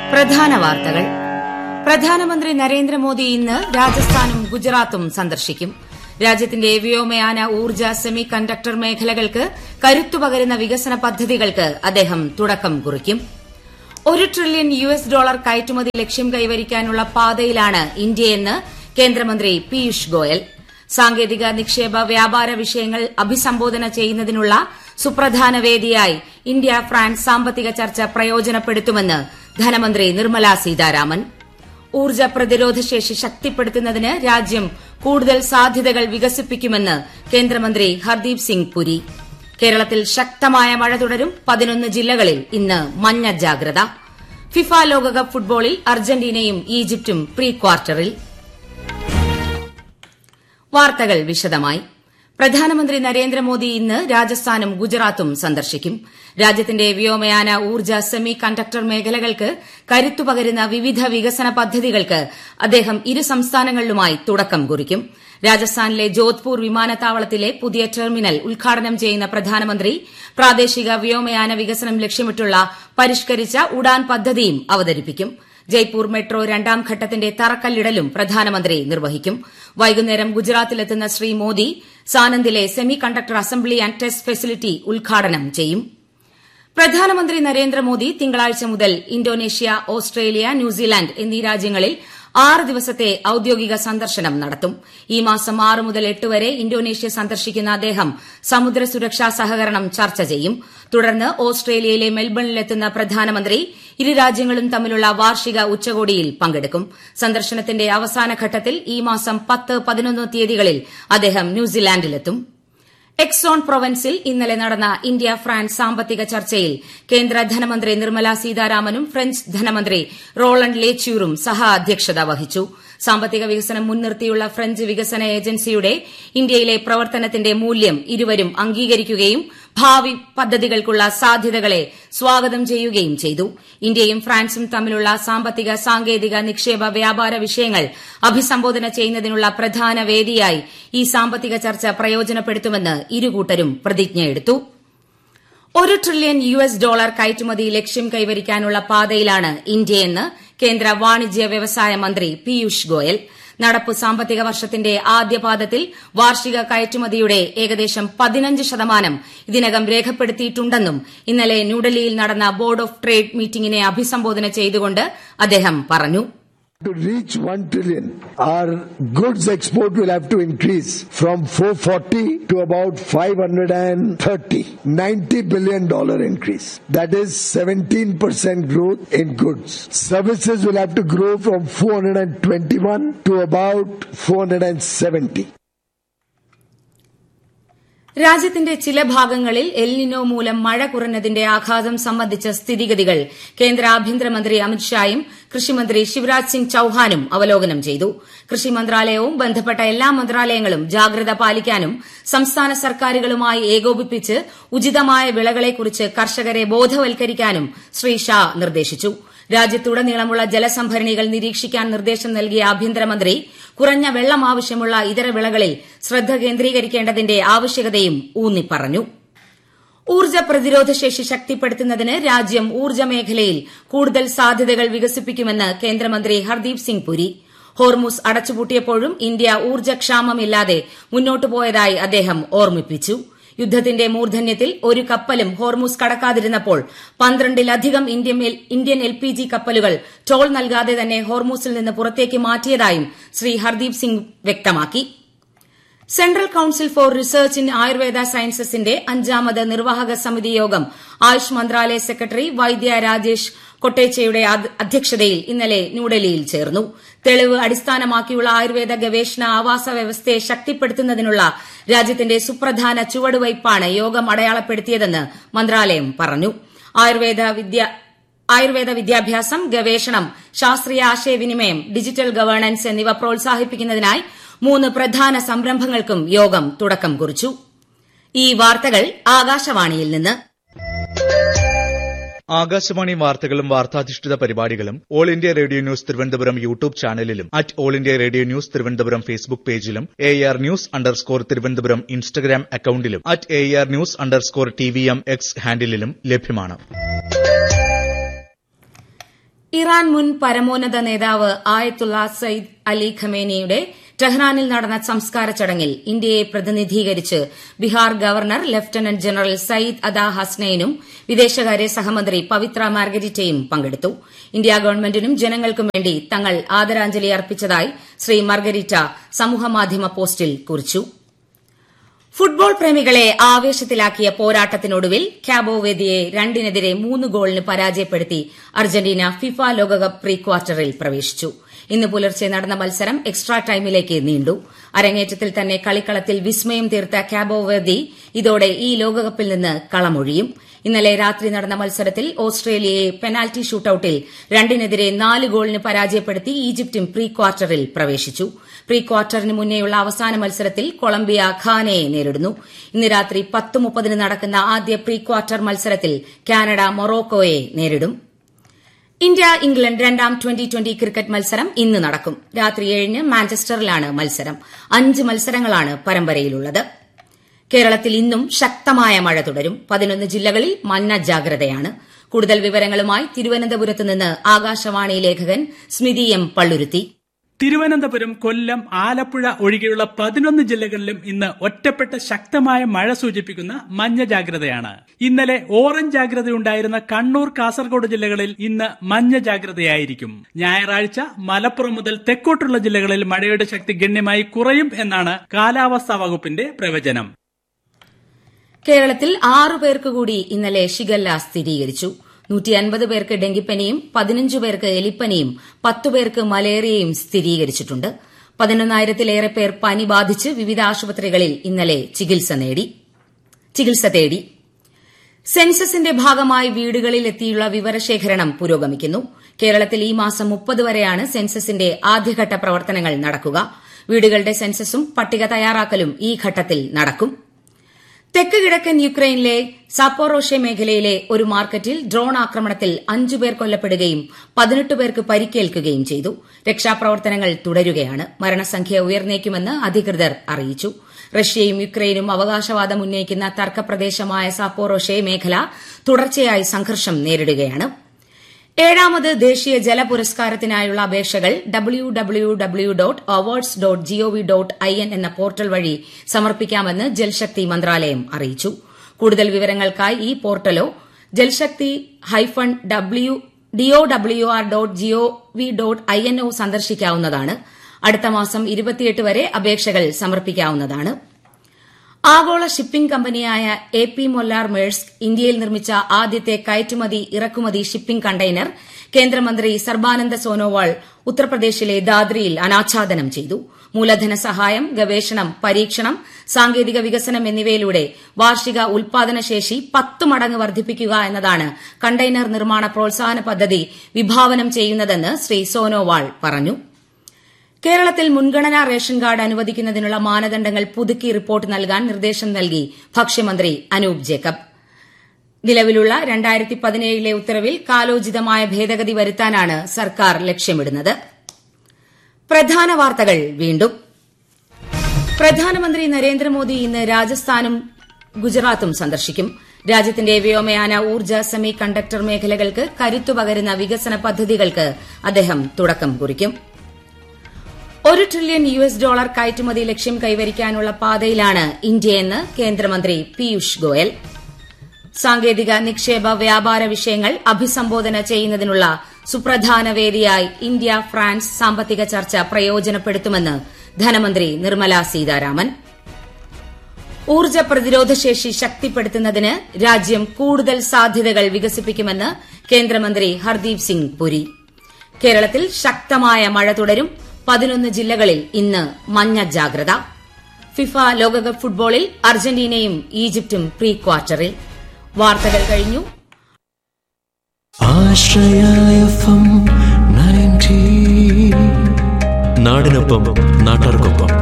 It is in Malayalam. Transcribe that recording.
പ്രധാന വാർത്തകൾ പ്രധാനമന്ത്രി നരേന്ദ്രമോദി ഇന്ന് രാജസ്ഥാനും ഗുജറാത്തും സന്ദർശിക്കും രാജ്യത്തിന്റെ വ്യോമയാന ഊർജ്ജ സെമി കണ്ടക്ടർ മേഖലകൾക്ക് കരുത്തുപകരുന്ന വികസന പദ്ധതികൾക്ക് അദ്ദേഹം തുടക്കം കുറിക്കും ഒരു ട്രില്യൺ യു എസ് ഡോളർ കയറ്റുമതി ലക്ഷ്യം കൈവരിക്കാനുള്ള പാതയിലാണ് ഇന്ത്യയെന്ന് കേന്ദ്രമന്ത്രി പീയൂഷ് ഗോയൽ സാങ്കേതിക നിക്ഷേപ വ്യാപാര വിഷയങ്ങൾ അഭിസംബോധന ചെയ്യുന്നതിനുള്ള സുപ്രധാന വേദിയായി ഇന്ത്യ ഫ്രാൻസ് സാമ്പത്തിക ചർച്ച പ്രയോജനപ്പെടുത്തുമെന്ന് ധനമന്ത്രി നിർമ്മല സീതാരാമൻ ഊർജ്ജ പ്രതിരോധ ശേഷി ശക്തിപ്പെടുത്തുന്നതിന് രാജ്യം കൂടുതൽ സാധ്യതകൾ വികസിപ്പിക്കുമെന്ന് കേന്ദ്രമന്ത്രി ഹർദീപ് സിംഗ് പുരി കേരളത്തിൽ ശക്തമായ മഴ തുടരും പതിനൊന്ന് ജില്ലകളിൽ ഇന്ന് മഞ്ഞ ജാഗ്രത ഫിഫ ലോകകപ്പ് ഫുട്ബോളിൽ അർജന്റീനയും ഈജിപ്തും പ്രീ ക്വാർട്ടറിൽ വാർത്തകൾ വിശദമായി പ്രധാനമന്ത്രി നരേന്ദ്രമോദി ഇന്ന് രാജസ്ഥാനും ഗുജറാത്തും സന്ദർശിക്കും രാജ്യത്തിന്റെ വ്യോമയാന ഊർജ്ജ സെമി കണ്ടക്ടർ മേഖലകൾക്ക് കരുത്തുപകരുന്ന വിവിധ വികസന പദ്ധതികൾക്ക് അദ്ദേഹം ഇരു സംസ്ഥാനങ്ങളിലുമായി തുടക്കം കുറിക്കും രാജസ്ഥാനിലെ ജോധ്പൂർ വിമാനത്താവളത്തിലെ പുതിയ ടെർമിനൽ ഉദ്ഘാടനം ചെയ്യുന്ന പ്രധാനമന്ത്രി പ്രാദേശിക വ്യോമയാന വികസനം ലക്ഷ്യമിട്ടുള്ള പരിഷ്കരിച്ച ഉഡാൻ പദ്ധതിയും അവതരിപ്പിക്കും ജയ്പൂർ മെട്രോ രണ്ടാം ഘട്ടത്തിന്റെ തറക്കല്ലിടലും പ്രധാനമന്ത്രി നിർവഹിക്കും വൈകുന്നേരം ഗുജറാത്തിലെത്തുന്ന ശ്രീ മോദി സാനന്ദിലെ semiconductor assembly and test facility ഉദ്ഘാടനം ചെയ്യും പ്രധാനമന്ത്രി നരേന്ദ്രമോദി തിങ്കളാഴ്ച മുതൽ ഇന്തോനേഷ്യ ഓസ്ട്രേലിയ ന്യൂസിലാന്റ് എന്നീ രാജ്യങ്ങളിൽ ആറ് ദിവസത്തെ ഔദ്യോഗിക സന്ദർശനം നടത്തും ഈ മാസം ആറ് മുതൽ എട്ട് വരെ ഇന്തോനേഷ്യ സന്ദർശിക്കുന്ന അദ്ദേഹം സമുദ്ര സുരക്ഷാ സഹകരണം ചർച്ച ചെയ്യും തുടർന്ന് ഓസ്ട്രേലിയയിലെ മെൽബണിലെത്തുന്ന പ്രധാനമന്ത്രി ഇരു രാജ്യങ്ങളും തമ്മിലുള്ള വാർഷിക ഉച്ചകോടിയിൽ പങ്കെടുക്കും സന്ദർശനത്തിന്റെ അവസാന ഘട്ടത്തിൽ ഈ മാസം പത്ത് പതിനൊന്ന് തീയതികളിൽ അദ്ദേഹം ന്യൂസിലാൻഡിലെത്തും എക്സോൺ പ്രൊവൻസിൽ ഇന്നലെ നടന്ന ഇന്ത്യ ഫ്രാൻസ് സാമ്പത്തിക ചർച്ചയിൽ കേന്ദ്ര ധനമന്ത്രി നിർമ്മല സീതാരാമനും ഫ്രഞ്ച് ധനമന്ത്രി റോളണ്ട് ലേച്യൂറും സഹ അധ്യക്ഷത വഹിച്ചു സാമ്പത്തിക വികസനം മുൻനിർത്തിയുള്ള ഫ്രഞ്ച് വികസന ഏജൻസിയുടെ ഇന്ത്യയിലെ പ്രവർത്തനത്തിന്റെ മൂല്യം ഇരുവരും അംഗീകരിക്കുകയും ഭാവി പദ്ധതികൾക്കുള്ള സാധ്യതകളെ സ്വാഗതം ചെയ്യുകയും ചെയ്തു ഇന്ത്യയും ഫ്രാൻസും തമ്മിലുള്ള സാമ്പത്തിക സാങ്കേതിക നിക്ഷേപ വ്യാപാര വിഷയങ്ങൾ അഭിസംബോധന ചെയ്യുന്നതിനുള്ള പ്രധാന വേദിയായി ഈ സാമ്പത്തിക ചർച്ച പ്രയോജനപ്പെടുത്തുമെന്ന് ഇരുകൂട്ടരും പ്രതിജ്ഞയെടുത്തു ഒരു ട്രില്യൺ യു എസ് ഡോളർ കയറ്റുമതി ലക്ഷ്യം കൈവരിക്കാനുള്ള പാതയിലാണ് ഇന്ത്യയെന്ന് കേന്ദ്ര വാണിജ്യ വ്യവസായ മന്ത്രി പീയൂഷ് ഗോയൽ നടപ്പു സാമ്പത്തിക വർഷത്തിന്റെ ആദ്യപാദത്തിൽ വാർഷിക കയറ്റുമതിയുടെ ഏകദേശം പതിനഞ്ച് ശതമാനം ഇതിനകം രേഖപ്പെടുത്തിയിട്ടുണ്ടെന്നും ഇന്നലെ ന്യൂഡൽഹിയിൽ നടന്ന ബോർഡ് ഓഫ് ട്രേഡ് മീറ്റിംഗിനെ അഭിസംബോധന ചെയ്തുകൊണ്ട് അദ്ദേഹം പറഞ്ഞു To reach 1 trillion, our goods export will have to increase from 440 to about 530. 90 billion dollar increase. That is 17% growth in goods. Services will have to grow from 421 to about 470. രാജ്യത്തിന്റെ ചില ഭാഗങ്ങളിൽ എൽനിനോ മൂലം മഴ കുറഞ്ഞതിന്റെ ആഘാതം സംബന്ധിച്ച സ്ഥിതിഗതികൾ കേന്ദ്ര ആഭ്യന്തരമന്ത്രി അമിത്ഷായും കൃഷിമന്ത്രി ശിവരാജ് സിംഗ് ചൌഹാനും അവലോകനം ചെയ്തു കൃഷി മന്ത്രാലയവും ബന്ധപ്പെട്ട എല്ലാ മന്ത്രാലയങ്ങളും ജാഗ്രത പാലിക്കാനും സംസ്ഥാന സർക്കാരുകളുമായി ഏകോപിപ്പിച്ച് ഉചിതമായ വിളകളെക്കുറിച്ച് കർഷകരെ ബോധവൽക്കരിക്കാനും ശ്രീ ഷാ നിർദ്ദേശിച്ചു രാജ്യത്തുടനീളമുള്ള ജലസംഭരണികൾ നിരീക്ഷിക്കാൻ നിർദ്ദേശം നൽകിയ ആഭ്യന്തരമന്ത്രി കുറഞ്ഞ വെള്ളം ആവശ്യമുള്ള ഇതര വിളകളിൽ ശ്രദ്ധ കേന്ദ്രീകരിക്കേണ്ടതിന്റെ ആവശ്യകതയും ഊന്നിപ്പറഞ്ഞു ഊർജ്ജ പ്രതിരോധ ശേഷി ശക്തിപ്പെടുത്തുന്നതിന് രാജ്യം ഊർജ്ജ മേഖലയിൽ കൂടുതൽ സാധ്യതകൾ വികസിപ്പിക്കുമെന്ന് കേന്ദ്രമന്ത്രി ഹർദീപ് സിംഗ് പുരി ഹോർമുസ് അടച്ചുപൂട്ടിയപ്പോഴും ഇന്ത്യ ഊർജ്ജക്ഷാമമില്ലാതെ മുന്നോട്ടു പോയതായി അദ്ദേഹം ഓർമ്മിപ്പിച്ചു യുദ്ധത്തിന്റെ മൂർധന്യത്തിൽ ഒരു കപ്പലും ഹോർമുസ് കടക്കാതിരുന്നപ്പോൾ പന്ത്രണ്ടിലധികം ഇന്ത്യൻ എൽ പി ജി കപ്പലുകൾ ടോൾ നൽകാതെ തന്നെ ഹോർമുസിൽ നിന്ന് പുറത്തേക്ക് മാറ്റിയതായും ശ്രീ ഹർദീപ് സിംഗ് വ്യക്തമാക്കി central council for research in Ayurveda സയൻസസിന്റെ അഞ്ചാമത് നിർവാഹക സമിതി യോഗം ആയുഷ് മന്ത്രാലയ സെക്രട്ടറി വൈദ്യ രാജേഷ് കൊട്ടേച്ചയുടെ അധ്യക്ഷതയിൽ ഇന്നലെ ന്യൂഡൽഹിയിൽ ചേർന്നു തെളിവ് അടിസ്ഥാനമാക്കിയുള്ള ആയുർവേദ ഗവേഷണ ആവാസ വ്യവസ്ഥയെ ശക്തിപ്പെടുത്തുന്നതിനുള്ള രാജ്യത്തിന്റെ സുപ്രധാന ചുവടുവയ്പ്പാണ് യോഗം അടയാളപ്പെടുത്തിയതെന്ന് മന്ത്രാലയം പറഞ്ഞു ആയുർവേദ വിദ്യാഭ്യാസം ഗവേഷണം ശാസ്ത്രീയ ആശയവിനിമയം ഡിജിറ്റൽ ഗവേണൻസ് എന്നിവ പ്രോത്സാഹിപ്പിക്കുന്നതിനായി മൂന്ന് പ്രധാന സംരംഭങ്ങൾക്കും യോഗം തുടക്കം കുറിച്ചു ഈ വാർത്തകൾ ആകാശവാണിയിൽ നിന്ന് ആകാശവാണി വാർത്തകളും വാർത്താധിഷ്ഠിത പരിപാടികളും all India radio news Thiruvananthapuram YouTube ചാനലിലും at all India radio news Thiruvananthapuram Facebook പേജിലും A R news underscore Thiruvananthapuram Instagram അക്കൌണ്ടിലും at A R news underscore T V M X ഹാൻഡിലും ലഭ്യമാണ് ഇറാൻ മുൻ പരമോന്നത നേതാവ് ആയത്തുള്ള സയ്യിദ് അലി ഖമേനിയുടെ ടെഹ്റാനിൽ നടന്ന സംസ്കാര ചടങ്ങിൽ ഇന്ത്യയെ പ്രതിനിധീകരിച്ച് Bihar governor lieutenant general Syed Ata ഹസ്നൈനും വിദേശകാര്യ സഹമന്ത്രി പവിത്ര മാർഗരിറ്റയും പങ്കെടുത്തു ഇന്ത്യ ഗവൺമെന്റിനും ജനങ്ങൾക്കും വേണ്ടി തങ്ങൾ ആദരാഞ്ജലി അർപ്പിച്ചതായി ശ്രീ മാർഗരിറ്റ സമൂഹമാധ്യമ പോസ്റ്റിൽ കുറിച്ചു ഫുട്ബോൾ പ്രേമികളെ ആവേശത്തിലാക്കിയ പോരാട്ടത്തിനൊടുവിൽ ക്യാബോവേദിയെ രണ്ടിനെതിരെ മൂന്ന് ഗോളിന് പരാജയപ്പെടുത്തി അർജന്റീന ഫിഫ ലോകകപ്പ് പ്രീ ക്വാർട്ടറിൽ പ്രവേശിച്ചു ഇന്ന് പുലർച്ചെ നടന്ന മത്സരം എക്സ്ട്രാ ടൈമിലേക്ക് നീണ്ടു അരങ്ങേറ്റത്തിൽ തന്നെ കളിക്കളത്തിൽ വിസ്മയം തീർത്ത ക്യാബോവേദി ഇതോടെ ഈ ലോകകപ്പിൽ നിന്ന് കളമൊഴിയും ഇന്നലെ രാത്രി നടന്ന മത്സരത്തിൽ ഓസ്ട്രേലിയയെ പെനാൽറ്റി ഷൂട്ടൌട്ടിൽ രണ്ടിനെതിരെ നാല് ഗോളിന് പരാജയപ്പെടുത്തി ഈജിപ്തും പ്രീ ക്വാർട്ടറിൽ പ്രവേശിച്ചു പ്രീ ക്വാർട്ടറിന് മുന്നേയുള്ള അവസാന മത്സരത്തിൽ കൊളംബിയ ഖാനയെ നേരിടുന്നു ഇന്ന് രാത്രി പത്ത് മുപ്പതിന് നടക്കുന്ന ആദ്യ പ്രീ ക്വാർട്ടർ മത്സരത്തിൽ കാനഡ മൊറോക്കോയെ നേരിടും ഇന്ത്യ ഇംഗ്ലണ്ട് രണ്ടാം ട്വന്റി ട്വന്റി ക്രിക്കറ്റ് മത്സരം ഇന്ന് നടക്കും രാത്രി ഏഴിന് മാഞ്ചസ്റ്ററിലാണ് മത്സരം അഞ്ച് മത്സരങ്ങളാണ് പരമ്പരയിലുള്ളത് കേരളത്തിൽ ഇന്നും ശക്തമായ മഴ തുടരും പതിനൊന്ന് ജില്ലകളിൽ മഞ്ഞ ജാഗ്രതയാണ് കൂടുതൽ വിവരങ്ങളുമായി തിരുവനന്തപുരത്ത് നിന്ന് ആകാശവാണി ലേഖകൻ സ്മിതി എം പള്ളുരുത്തി തിരുവനന്തപുരം കൊല്ലം ആലപ്പുഴ ഒഴികെയുള്ള പതിനൊന്ന് ജില്ലകളിലും ഇന്ന് ഒറ്റപ്പെട്ട ശക്തമായ മഴ സൂചിപ്പിക്കുന്ന മഞ്ഞ ജാഗ്രതയാണ് ഇന്നലെ ഓറഞ്ച് ജാഗ്രതയുണ്ടായിരുന്ന കണ്ണൂർ കാസർഗോഡ് ജില്ലകളിൽ ഇന്ന് മഞ്ഞ ജാഗ്രതയായിരിക്കും ഞായറാഴ്ച മലപ്പുറം മുതൽ തെക്കോട്ടുള്ള ജില്ലകളിൽ മഴയുടെ ശക്തി ഗണ്യമായി കുറയും എന്നാണ് കാലാവസ്ഥാ വകുപ്പിന്റെ പ്രവചനം കേരളത്തിൽ ആറു പേർക്ക് കൂടി ഇന്നലെ ഷിഗല്ല സ്ഥിരീകരിച്ചു നൂറ്റി അൻപത് പേർക്ക് ഡെങ്കിപ്പനിയും പതിനഞ്ച് പേർക്ക് എലിപ്പനിയും പത്തു പേർക്ക് മലേറിയയും സ്ഥിരീകരിച്ചിട്ടുണ്ട് പതിനൊന്നായിരത്തിലേറെ പേർ പനി ബാധിച്ച് വിവിധ ആശുപത്രികളിൽ ഇന്നലെ ചികിത്സ തേടി സെൻസസിന്റെ ഭാഗമായി വീടുകളിൽ എത്തിയുള്ള വിവരശേഖരണം പുരോഗമിക്കുന്നു കേരളത്തിൽ ഈ മാസം മുപ്പത് വരെയാണ് സെൻസസിന്റെ ആദ്യഘട്ട പ്രവർത്തനങ്ങൾ നടക്കുക വീടുകളുടെ സെൻസസും പട്ടിക തയ്യാറാക്കലും ഈ ഘട്ടത്തിൽ നടക്കും തെക്ക് കിഴക്കൻ യുക്രൈനിലെ സാപ്പോറോഷെ മേഖലയിലെ ഒരു മാർക്കറ്റിൽ ഡ്രോൺ ആക്രമണത്തിൽ അഞ്ചു പേർ കൊല്ലപ്പെടുകയും പതിനെട്ട് പേർക്ക് പരിക്കേൽക്കുകയും ചെയ്തു രക്ഷാപ്രവർത്തനങ്ങൾ തുടരുകയാണ് മരണസംഖ്യ ഉയർന്നേക്കുമെന്ന് അധികൃതർ അറിയിച്ചു റഷ്യയും യുക്രൈനും അവകാശവാദം ഉന്നയിക്കുന്ന തർക്കപ്രദേശമായ സാപ്പോറോഷെ മേഖല തുടർച്ചയായി സംഘർഷം നേരിടുകയാണ് ഏഴാമത് ദേശീയ ജല പുരസ്കാരത്തിനായുള്ള അപേക്ഷകൾ W W W dot awards dot GOV dot I N എന്ന പോർട്ടൽ വഴി സമർപ്പിക്കാമെന്ന് ജൽശക്തി മന്ത്രാലയം അറിയിച്ചു കൂടുതൽ വിവരങ്ങൾക്കായി ഈ പോർട്ടലോ Jal Shakti hyphen W DO W R dot GOV dot I N ഒ സന്ദർശിക്കാവുന്നതാണ് അടുത്ത മാസം ഇരുപത്തിയെട്ട് വരെ അപേക്ഷകൾ സമർപ്പിക്കാവുന്നതാണ് ആഗോള ഷിപ്പിംഗ് കമ്പനിയായ എ പി മൊല്ലാർ മേഴ്സ്ക് ഇന്ത്യയിൽ നിർമ്മിച്ച ആദ്യത്തെ കയറ്റുമതി ഇറക്കുമതി ഷിപ്പിംഗ് കണ്ടെയ്നർ കേന്ദ്രമന്ത്രി സർബാനന്ദ സോനോവാൾ ഉത്തർപ്രദേശിലെ ദാദ്രിയിൽ അനാച്ഛാദനം ചെയ്തു മൂലധന സഹായം ഗവേഷണം പരീക്ഷണം സാങ്കേതിക വികസനം എന്നിവയിലൂടെ വാർഷിക ഉൽപാദനശേഷി പത്ത് മടങ്ങ് വർദ്ധിപ്പിക്കുക എന്നതാണ് കണ്ടെയ്നർ നിർമ്മാണ പ്രോത്സാഹന പദ്ധതി വിഭാവനം ചെയ്യുന്നതെന്ന് ശ്രീ സോനോവാൾ പറഞ്ഞു കേരളത്തിൽ മുൻഗണനാ റേഷൻ കാർഡ് അനുവദിക്കുന്നതിനുള്ള മാനദണ്ഡങ്ങൾ പുതുക്കി റിപ്പോർട്ട് നൽകാൻ നിർദ്ദേശം നൽകി ഭക്ഷ്യമന്ത്രി അനൂപ് ജേക്കബ് നിലവിലുള്ള രണ്ടായിരത്തി പതിനേഴിലെ ഉത്തരവിൽ കാലോചിതമായ ഭേദഗതി വരുത്താനാണ് സർക്കാർ ലക്ഷ്യമിടുന്നത് പ്രധാന വാർത്തകൾ വീണ്ടും പ്രധാനമന്ത്രി നരേന്ദ്രമോദി ഇന്ന് രാജസ്ഥാനും ഗുജറാത്തും സന്ദർശിക്കും രാജ്യത്തിന്റെ വ്യോമയാന ഊർജ്ജ സെമി കണ്ടക്ടർ മേഖലകൾക്ക് കരുത്തു പകരുന്ന വികസന പദ്ധതികൾക്ക് അദ്ദേഹം തുടക്കം കുറിക്കും ഒരു ട്രില്യൺ യു എസ് ഡോളർ കയറ്റുമതി ലക്ഷ്യം കൈവരിക്കാനുള്ള പാതയിലാണ് ഇന്ത്യയെന്ന് കേന്ദ്രമന്ത്രി പീയൂഷ് ഗോയൽ സാങ്കേതിക നിക്ഷേപ വ്യാപാര വിഷയങ്ങൾ അഭിസംബോധന ചെയ്യുന്നതിനുള്ള സുപ്രധാന വേദിയായി ഇന്ത്യ ഫ്രാൻസ് സാമ്പത്തിക ചർച്ച പ്രയോജനപ്പെടുത്തുമെന്ന് ധനമന്ത്രി നിർമ്മല സീതാരാമൻ ഊർജ്ജ പ്രതിരോധശേഷി ശക്തിപ്പെടുത്തുന്നതിന് രാജ്യം കൂടുതൽ സാധ്യതകൾ വികസിപ്പിക്കുമെന്ന് കേന്ദ്രമന്ത്രി ഹർദീപ് സിംഗ് പുരി കേരളത്തിൽ ശക്തമായ മഴ തുടരും പതിനൊന്ന് ജില്ലകളിൽ ഇന്ന് മഞ്ഞ ജാഗ്രത ഫിഫ ലോകകപ്പ് ഫുട്ബോളിൽ അർജന്റീനയും ഈജിപ്തും പ്രീ ക്വാർട്ടറിൽ വാർത്തകൾ കഴിഞ്ഞു ആശ്രയ എഫ് എം നയൻറ്റി നാടിനൊപ്പം നാട്ടാർക്കൊപ്പം